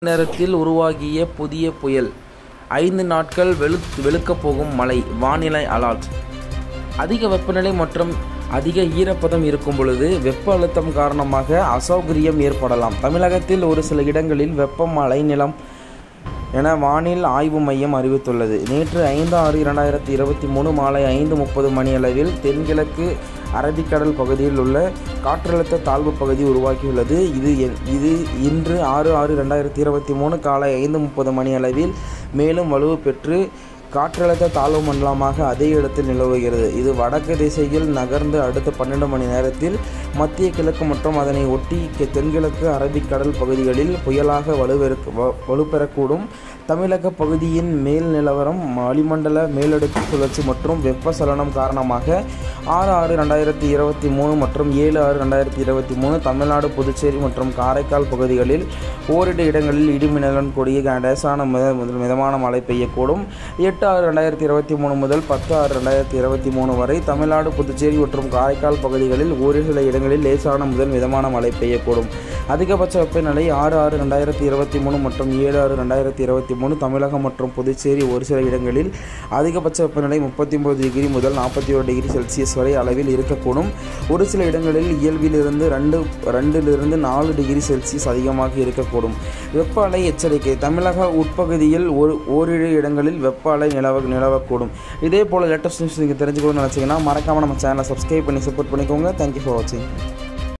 நேரத்தில் உருவாகிய புதிய புயல் ஐந்து நாட்கள் வெளு வெளுக்கப் போகும் மழை வானிலை அலர்ட் அதிக வெப்பநிலை மற்றும் அதிக ஈரப்பதம் இருக்கும் பொழுது வெப்ப அழுத்தம் காரணமாக அசௌகரியம் ஏற்படலாம் தமிழகத்தில் ஒரு சில இடங்களில் வெப்பம் அலைநிலம் என வானில் ஆய்வு மையம் அறிவித்துள்ளது நேற்று ஐந்து ஆறு இரண்டாயிரத்தி இருபத்தி மூணு மாலை ஐந்து முப்பது மணியளவில் தென்கிழக்கு அரபிக்கடல் பகுதியில் உள்ள காற்றழுத்த தாழ்வு பகுதி உருவாகியுள்ளது இது எ- இது இன்று ஆறு ஆறு ரெண்டாயிரத்தி இருபத்தி மூணு காலை ஐந்து முப்பது மணியளவில் மேலும் வலுவு பெற்று காற்றழுத்த தாழ்வு மண்டலமாக அதே இடத்தில் நிலவுகிறது இது வடக்கு திசையில் நகர்ந்து அடுத்த பன்னெண்டு மணி நேரத்தில் மத்திய கிழக்கு மற்றும் அதனை ஒட்டி கி- தென்கிழக்கு அரபிக்கடல் பகுதிகளில் புயலாக வலுவெடுக்க வ- வலுப்பெறக்கூடும் தமிழக பகுதியின் மேல் நிலவரம் வளிமண்டல மேலடுக்கு சுழற்சி மற்றும் வெப்பசலனம் காரணமாக ஆறு ஆறு ரெண்டாயிரத்தி இருபத்தி மூணு மற்றும் ஏழு ஆறு ரெண்டாயிரத்தி இருபத்தி மூணு தமிழ்நாடு புதுச்சேரி மற்றும் காரைக்கால் பகுதிகளில் ஓரிரு இடங்களில் இடிமின்னலுடன் கூடிய க- லேசான மித முதல் மிதமான மழை பெய்யக்கூடும் எட்டு ஆறு ரெண்டாயிரத்தி இருபத்தி மூணு முதல் பத்து ஆறு ரெண்டாயிரத்தி இருபத்தி மூணு வரை தமிழ்நாடு புதுச்சேரி மற்றும் காரைக்கால் பகுதிகளில் ஒரு சில இடங்களில் லேசான முதல் மிதமான மழை பெய்யக்கூடும் அதிகபட்ச வெப்பநிலை ஆறு ஆறு ரெண்டாயிரத்தி இருபத்தி மூணு மற்றும் ஏழு ஆறு ரெண்டாயிரத்தி இருபத்தி மூணு தமிழகம் மற்றும் புதுச்சேரி ஒரு சில இடங்களில் அதிகபட்ச வெப்பநிலை முப்பத்தி ஒன்பது டிகிரி முதல் நாற்பத்தி ஒரு டிகிரி செல்சியஸ் வரை அளவில் இருக்கக்கூடும் ஒரு சில இடங்களில் இயல்பிலிருந்து ரெண்டு ரெண்டிலிருந்து நாலு டிகிரி செல்சியஸ் அதிகமாக இருக்கக்கூடும் வெப்ப அலை எச்சரிக்கை தமிழக உட்பகுதியில் ஒரு ஓரிரு இடங்களில் வெப்ப அலை நிலவ நிலவக்கூடும் இதே போல் லேட்டஸ்ட் நியூஸ் நீங்கள் தெரிஞ்சுக்கணும்னு நினச்சிங்கன்னா மறக்காமல் நம்ம சேனலை சப்ஸ்கிரைப் பண்ணி சப்போர்ட் பண்ணிக்கோங்க தேங்க்யூ ஃபார் வாட்சிங்